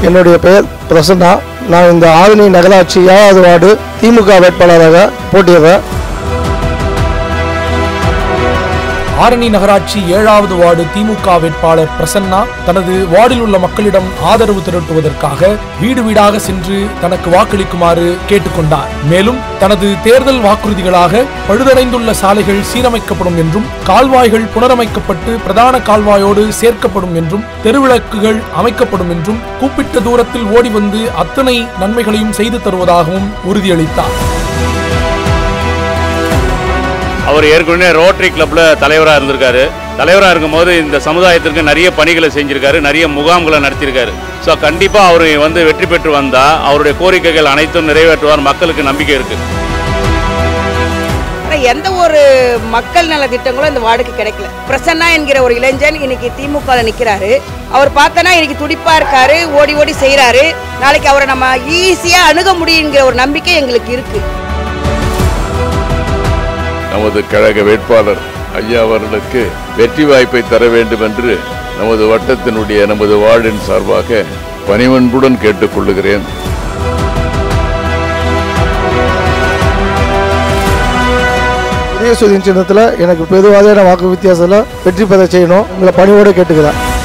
என்னுடைய பெயர் பிரசன்னா நான் இந்த ஆரணி நகராட்சி ஏழாவது வார்டு திமுக வேட்பாளராக போட்டியிடுறேன் ஆரணி நகராட்சி ஏழாவது வார்டு திமுக வேட்பாளர் பிரசன்னா தனது வார்டில் உள்ள மக்களிடம் ஆதரவு திரட்டுவதற்காக வீடு வீடாக சென்று தனக்கு வாக்களிக்குமாறு கேட்டுக்கொண்டார் மேலும் தனது தேர்தல் வாக்குறுதிகளாக பழுதடைந்துள்ள சாலைகள் சீரமைக்கப்படும் என்றும் கால்வாய்கள் புனரமைக்கப்பட்டு பிரதான கால்வாயோடு சேர்க்கப்படும் என்றும் தெருவிளக்குகள் அமைக்கப்படும் என்றும் கூப்பிட்ட தூரத்தில் ஓடி வந்து அத்தனை நன்மைகளையும் செய்து தருவதாகவும் உறுதியளித்தார் அவர் ஏற்கனவே ரோட்டரி கிளப்ல தலைவராக இருந்திருக்காரு தலைவராக இருக்கும்போது இந்த சமுதாயத்திற்கு நிறைய பணிகளை செஞ்சிருக்காரு நிறைய முகாம்களை நடத்தியிருக்காரு ஸோ கண்டிப்பாக அவர் வந்து வெற்றி பெற்று வந்தால் அவருடைய கோரிக்கைகள் அனைத்தும் நிறைவேற்றுவார் மக்களுக்கு நம்பிக்கை இருக்குது ஆனால் எந்த ஒரு மக்கள் நல திட்டங்களும் இந்த வார்டுக்கு கிடைக்கல பிரசன்னா என்கிற ஒரு இளைஞன் இன்னைக்கு திமுக நிற்கிறாரு அவர் பார்த்தனா இன்னைக்கு துடிப்பா இருக்காரு ஓடி ஓடி செய்கிறாரு நாளைக்கு அவரை நம்ம ஈஸியாக அணுக முடியுங்கிற ஒரு நம்பிக்கை எங்களுக்கு இருக்கு நமது கழக வேட்பாளர் ஐயா அவர்களுக்கு வெற்றி வாய்ப்பை தர வேண்டும் என்று நமது வட்டத்தினுடைய நமது வார்டின் சார்பாக பணிவன்புடன் கேட்டுக்கொள்ளுகிறேன் உதயசூரியன் சின்னத்தில் எனக்கு பெருவாரியான வாக்கு வித்தியாசத்தில் வெற்றி பெற செய்யணும் உங்களை பணிவோடு கேட்டுக்கிறேன்